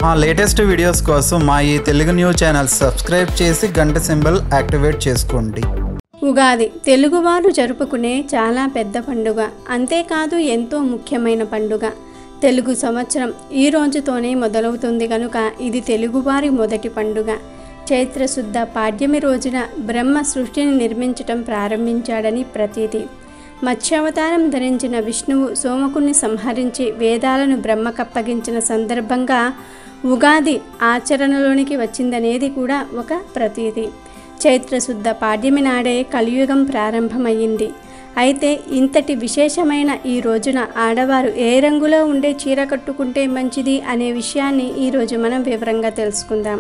మా latest videos కోసం మా ఈ తెలుగు న్యూస్ ఛానల్ సబ్స్క్రైబ్ చేసి గంట సింబల్ యాక్టివేట్ చేసుకోండి ఉగాది తెలుగువారు జరుపుకునే చాలా పెద్ద పండుగ అంతేకాదు ఎంతో ముఖ్యమైన పండుగ తెలుగు సంవత్సరం ఈ రోజుతోనే మొదలవుతుంది కనుక ఇది తెలుగువారి మొదటి పండుగ చైత్రశుద్ధ పాడ్యమి రోజున బ్రహ్మ సృష్టిని నిర్మించటం ప్రారంభించాడని ప్రతీతి మత్స్యావతారం ధరించిన విష్ణువు సోమకుని సంహరించి వేదాలను బ్రహ్మకప్పగించిన సందర్భంగా ఉగాది ఆచరణలోనికి వచ్చిందనేది కూడా ఒక ప్రతీతి చైత్రశుద్ధ పాడ్యమి నాడే కలియుగం ప్రారంభమయ్యింది అయితే ఇంతటి విశేషమైన ఈ రోజున ఆడవారు ఏ రంగులో ఉండే చీర కట్టుకుంటే మంచిది అనే విషయాన్ని ఈరోజు మనం వివరంగా తెలుసుకుందాం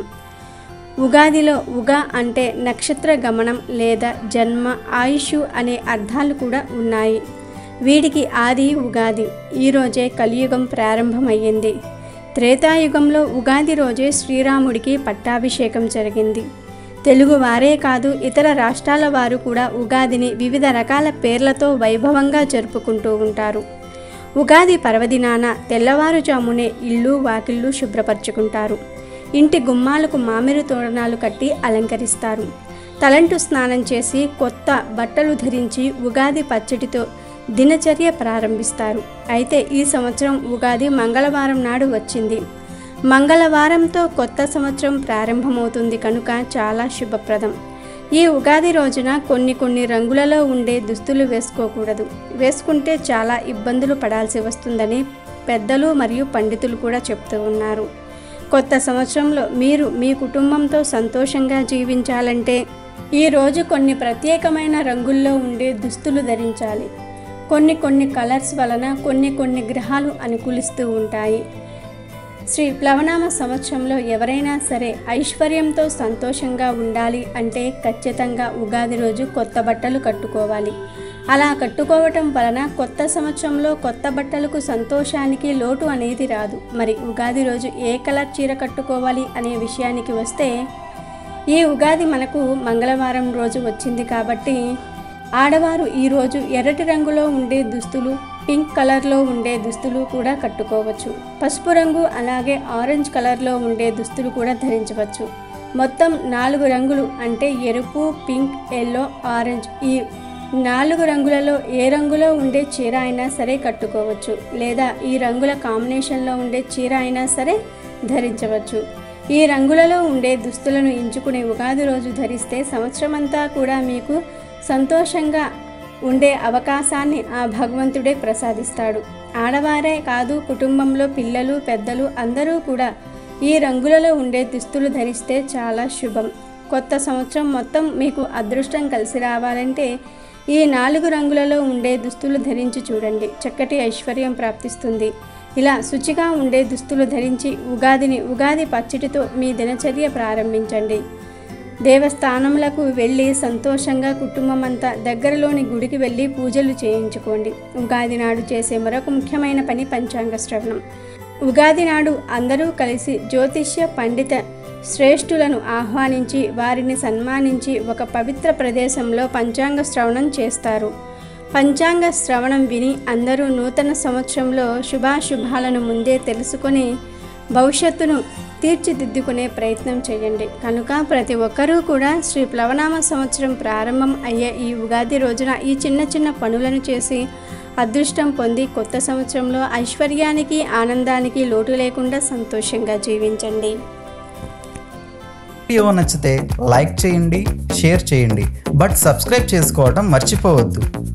ఉగాదిలో ఉగా అంటే నక్షత్ర గమనం లేదా జన్మ ఆయుష్ అనే అర్థాలు కూడా ఉన్నాయి వీడికి ఆది ఉగాది ఈరోజే కలియుగం ప్రారంభమయ్యింది త్రేతాయుగంలో ఉగాది రోజే శ్రీరాముడికి పట్టాభిషేకం జరిగింది తెలుగు వారే కాదు ఇతర రాష్ట్రాల వారు కూడా ఉగాదిని వివిధ రకాల పేర్లతో వైభవంగా జరుపుకుంటూ ఉంటారు ఉగాది పర్వదినాన తెల్లవారుజామునే ఇల్లు వాకిళ్ళు శుభ్రపరచుకుంటారు ఇంటి గుమ్మాలకు మామిడి తోరణాలు కట్టి అలంకరిస్తారు తలంటు స్నానం చేసి కొత్త బట్టలు ధరించి ఉగాది పచ్చడితో దినచర్య ప్రారంభిస్తారు అయితే ఈ సంవత్సరం ఉగాది మంగళవారం నాడు వచ్చింది మంగళవారంతో కొత్త సంవత్సరం ప్రారంభమవుతుంది కనుక చాలా శుభప్రదం ఈ ఉగాది రోజున కొన్ని కొన్ని రంగులలో ఉండే దుస్తులు వేసుకోకూడదు వేసుకుంటే చాలా ఇబ్బందులు పడాల్సి వస్తుందని పెద్దలు మరియు పండితులు కూడా చెప్తూ ఉన్నారు కొత్త సంవత్సరంలో మీరు మీ కుటుంబంతో సంతోషంగా జీవించాలంటే ఈ రోజు కొన్ని ప్రత్యేకమైన రంగుల్లో ఉండే దుస్తులు ధరించాలి కొన్ని కొన్ని కలర్స్ వలన కొన్ని కొన్ని గ్రహాలు అనుకూలిస్తూ ఉంటాయి శ్రీ ప్లవనామ సంవత్సరంలో ఎవరైనా సరే ఐశ్వర్యంతో సంతోషంగా ఉండాలి అంటే ఖచ్చితంగా ఉగాది రోజు కొత్త బట్టలు కట్టుకోవాలి అలా కట్టుకోవటం వలన కొత్త సంవత్సరంలో కొత్త బట్టలకు సంతోషానికి లోటు అనేది రాదు మరి ఉగాది రోజు ఏ కలర్ చీర కట్టుకోవాలి అనే విషయానికి వస్తే ఈ ఉగాది మనకు మంగళవారం రోజు వచ్చింది కాబట్టి ఆడవారు ఈరోజు ఎర్రటి రంగులో ఉండే దుస్తులు పింక్ కలర్లో ఉండే దుస్తులు కూడా కట్టుకోవచ్చు పసుపు రంగు అలాగే ఆరెంజ్ కలర్లో ఉండే దుస్తులు కూడా ధరించవచ్చు మొత్తం నాలుగు రంగులు అంటే ఎరుపు పింక్ ఎల్లో ఆరెంజ్ ఈ నాలుగు రంగులలో ఏ రంగులో ఉండే చీర అయినా సరే కట్టుకోవచ్చు లేదా ఈ రంగుల కాంబినేషన్లో ఉండే చీర అయినా సరే ధరించవచ్చు ఈ రంగులలో ఉండే దుస్తులను ఎంచుకునే ఉగాది రోజు ధరిస్తే సంవత్సరమంతా కూడా మీకు సంతోషంగా ఉండే అవకాశాన్ని ఆ భగవంతుడే ప్రసాదిస్తాడు ఆడవారే కాదు కుటుంబంలో పిల్లలు పెద్దలు అందరూ కూడా ఈ రంగులలో ఉండే దుస్తులు ధరిస్తే చాలా శుభం కొత్త సంవత్సరం మొత్తం మీకు అదృష్టం కలిసి రావాలంటే ఈ నాలుగు రంగులలో ఉండే దుస్తులు ధరించి చూడండి చక్కటి ఐశ్వర్యం ప్రాప్తిస్తుంది ఇలా శుచిగా ఉండే దుస్తులు ధరించి ఉగాదిని ఉగాది పచ్చడితో మీ దినచర్య ప్రారంభించండి దేవస్థానములకు వెళ్ళి సంతోషంగా కుటుంబం అంతా దగ్గరలోని గుడికి వెళ్ళి పూజలు చేయించుకోండి ఉగాది నాడు చేసే మరొక ముఖ్యమైన పని పంచాంగ శ్రవణం ఉగాది నాడు అందరూ కలిసి జ్యోతిష్య పండిత శ్రేష్ఠులను ఆహ్వానించి వారిని సన్మానించి ఒక పవిత్ర ప్రదేశంలో పంచాంగ శ్రవణం చేస్తారు పంచాంగ శ్రవణం విని అందరూ నూతన సంవత్సరంలో శుభాశుభాలను ముందే తెలుసుకొని భవిష్యత్తును తీర్చిదిద్దుకునే ప్రయత్నం చేయండి కనుక ప్రతి ఒక్కరూ కూడా శ్రీ ప్లవనామ సంవత్సరం ప్రారంభం అయ్యే ఈ ఉగాది రోజున ఈ చిన్న చిన్న పనులను చేసి అదృష్టం పొంది కొత్త సంవత్సరంలో ఐశ్వర్యానికి ఆనందానికి లోటు లేకుండా సంతోషంగా జీవించండి వీడియో నచ్చితే లైక్ చేయండి షేర్ చేయండి బట్ సబ్స్క్రైబ్ చేసుకోవడం మర్చిపోవద్దు